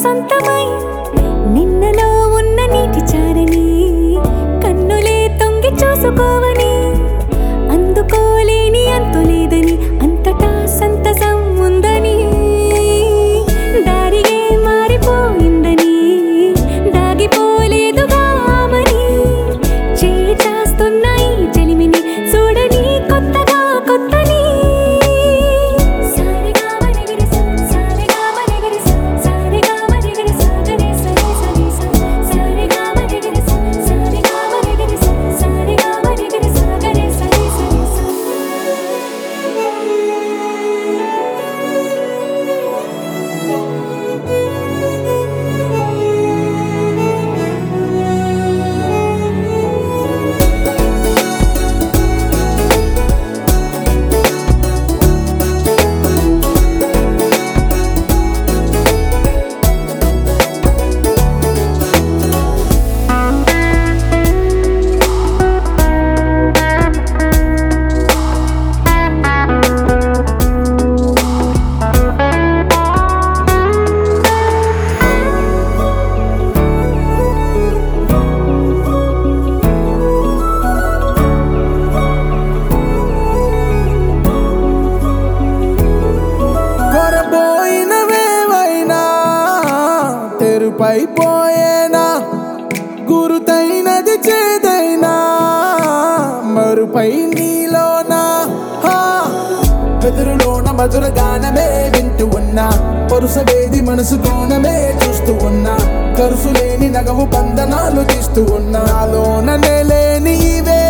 సొంతమై నిన్నలో ఉన్న నీటి చారని కన్నులే తొంగి చూసుకోవని అందుకోలేని అంతు లేదని అంతటా సంతసం ఉందని దారిగే మారిపోయిందని దాగిపోలేదుగా ఆమని చేస్తాస్తున్నాయి జలిమిని చూడని కొత్తగా కొత్తని సారిగా మరిగిరి సారిగా మరిగిరి సారిగా మరిగిరి సాగరే సరి సరి సారిగా మరిగిరి సారిగా మరిగిరి సారిగా మరిగిరి సాగరే సరి సరి కొరబోయినవేవైనా తెరుపైపోయేనా గురుతైనది చేదైనా మరుపై నీలోనా హా. వెదురులోన మధుర గానమే వింటూ ఉన్నా పరుసవేది మనసు కోణమే చూస్తూ ఉన్నా కరుసు లేని నగవు బంధనాలు తీస్తూ ఉన్నా నాలోన లేని ఇవే